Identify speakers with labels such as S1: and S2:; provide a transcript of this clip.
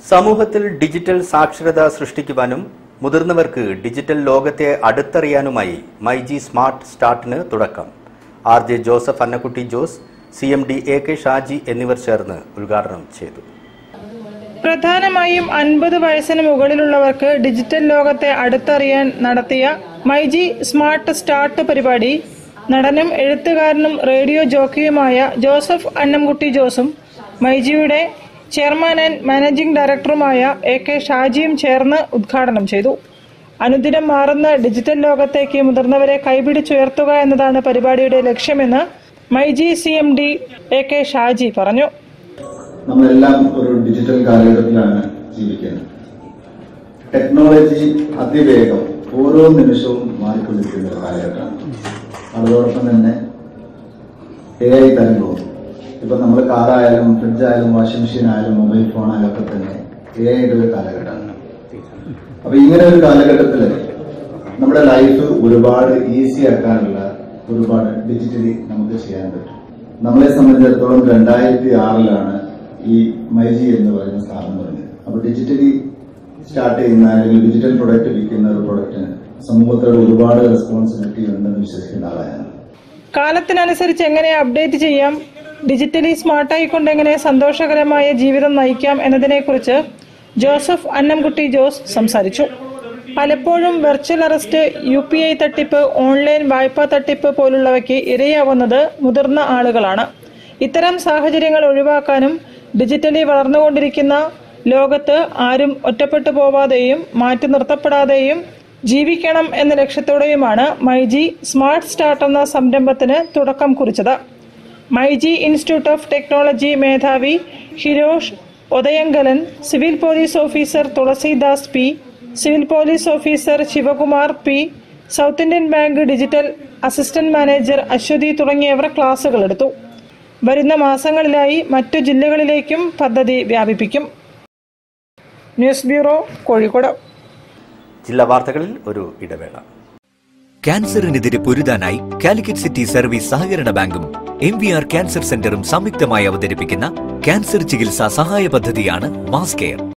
S1: സമൂഹത്തിൽ ഡിജിറ്റൽ സാക്ഷരത സൃഷ്ടിക്കുവാനും മുതിർന്നവർക്ക് ഡിജിറ്റൽ ലോകത്തെ അടുത്തറിയാനുമായി മൈജി സ്മാർട്ട് സ്റ്റാർട്ടിന് തുടക്കം R J Joseph Annakkutty Jose C M D A K Shaji എന്നിവർ ചേർന്ന് ഉദ്ഘാടനം ചെയ്തു
S2: പ്രധാനമായും അൻപത് വയസ്സിന് മുകളിലുള്ളവർക്ക് ഡിജിറ്റൽ ലോകത്തെ അടുത്തറിയാൻ നടത്തിയ മൈജി സ്മാർട്ട് സ്റ്റാർട്ട് പരിപാടി നടനും എഴുത്തുകാരനും റേഡിയോ ജോക്കിയുമായ ജോസഫ് അന്നംകുട്ടി ജോസും മൈജിയുടെ ചെയർമാൻ ആൻഡ് മാനേജിംഗ് ഡയറക്ടറുമായ എ കെ ഷാജിയും ചേർന്ന് ഉദ്ഘാടനം ചെയ്തു അനുദിനം മാറുന്ന ഡിജിറ്റൽ ലോകത്തേക്ക് മുതിർന്നവരെ കൈപിടിച്ചുയർത്തുക എന്നതാണ് പരിപാടിയുടെ ലക്ഷ്യമെന്ന് myG C M D A K Shaji പറഞ്ഞു
S3: നമ്മളെല്ലാം ഒരു ഡിജിറ്റൽ കാലഘട്ടത്തിലാണ് ജീവിക്കുന്നത് ടെക്നോളജി അതിവേഗം ഓരോ നിമിഷവും മാറിക്കൊണ്ടിരിക്കുന്ന ഒരു കാലഘട്ടമാണ് അതോടൊപ്പം തന്നെ എ ഐ തരംഗവും ഇപ്പൊ നമ്മൾ കാറായാലും ഫ്രിഡ്ജായാലും വാഷിംഗ് മെഷീൻ ആയാലും മൊബൈൽ ഫോൺ ആയാലും ഒക്കെ തന്നെ എ ഐയുടെ ഒരു കാലഘട്ടമാണ് അപ്പൊ ഇങ്ങനെ ഒരു കാലഘട്ടത്തില് നമ്മുടെ ലൈഫ് ഒരുപാട് ഈസി ആക്കാനുള്ള ഒരുപാട് ഡിജിറ്റലി നമുക്ക് ചെയ്യാൻ പറ്റും നമ്മളെ സംബന്ധിച്ചിടത്തോളം രണ്ടായിരത്തി ആറിലാണ് ഈ മൈജി എന്ന് പറയുന്ന സ്ഥാപനം തുടങ്ങിയത് അപ്പൊ ഡിജിറ്റലി സ്റ്റാർട്ട് ചെയ്യുന്ന അല്ലെങ്കിൽ ഡിജിറ്റൽ പ്രൊഡക്റ്റ് വിൽക്കുന്ന ഒരു പ്രൊഡക്റ്റിന് സമൂഹത്തോട് ഒരുപാട് റെസ്പോൺസിബിലിറ്റി ഉണ്ടെന്ന് വിശ്വസിക്കുന്ന ആളാണ്
S2: കാലത്തിനനുസരിച്ച് എങ്ങനെ അപ്ഡേറ്റ് ചെയ്യാം ഡിജിറ്റലി സ്മാർട്ടായിക്കൊണ്ട് എങ്ങനെ സന്തോഷകരമായ ജീവിതം നയിക്കാം എന്നതിനെക്കുറിച്ച് ജോസഫ് അന്നംകുട്ടി ജോസ് സംസാരിച്ചു പലപ്പോഴും virtual arrest U P I തട്ടിപ്പ് ഓൺലൈൻ വായ്പാ തട്ടിപ്പ് പോലുള്ളവയ്ക്ക് ഇരയാവുന്നത് മുതിർന്ന ആളുകളാണ് ഇത്തരം സാഹചര്യങ്ങൾ ഒഴിവാക്കാനും ഡിജിറ്റലി വളർന്നുകൊണ്ടിരിക്കുന്ന ലോകത്ത് ആരും ഒറ്റപ്പെട്ടു പോവാതെയും മാറ്റി നിർത്തപ്പെടാതെയും ജീവിക്കണം എന്ന ലക്ഷ്യത്തോടെയുമാണ് മൈജി സ്മാർട്ട് സ്റ്റാർട്ട് എന്ന സംരംഭത്തിന് തുടക്കം കുറിച്ചത് മൈജി ഇൻസ്റ്റിറ്റ്യൂട്ട് ഓഫ് ടെക്നോളജി മേധാവി Hirosh Udayankalan civil police officer Thulasidas P civil police officer Sivakumar P South Indian Bank digital assistant manager Aswathy തുടങ്ങിയവർ ക്ലാസുകൾ എടുത്തു വരുന്ന മാസങ്ങളിലായി മറ്റു ജില്ലകളിലേക്കും പദ്ധതി വ്യാപിപ്പിക്കും ന്യൂസ് ബ്യൂറോ കോഴിക്കോട്
S1: ജില്ലാ വാർത്തകളിൽ ഒരു ഇടവേള
S4: ക്യാൻസറിനെതിരെ പൊരുതാനായി കാലിക്കറ്റ് സിറ്റി സർവീസ് സഹകരണ ബാങ്കും എം വി ആർ ക്യാൻസർ സെന്ററും സംയുക്തമായി അവതരിപ്പിക്കുന്ന ക്യാൻസർ ചികിത്സാ സഹായ പദ്ധതിയാണ് മാസ് കെയർ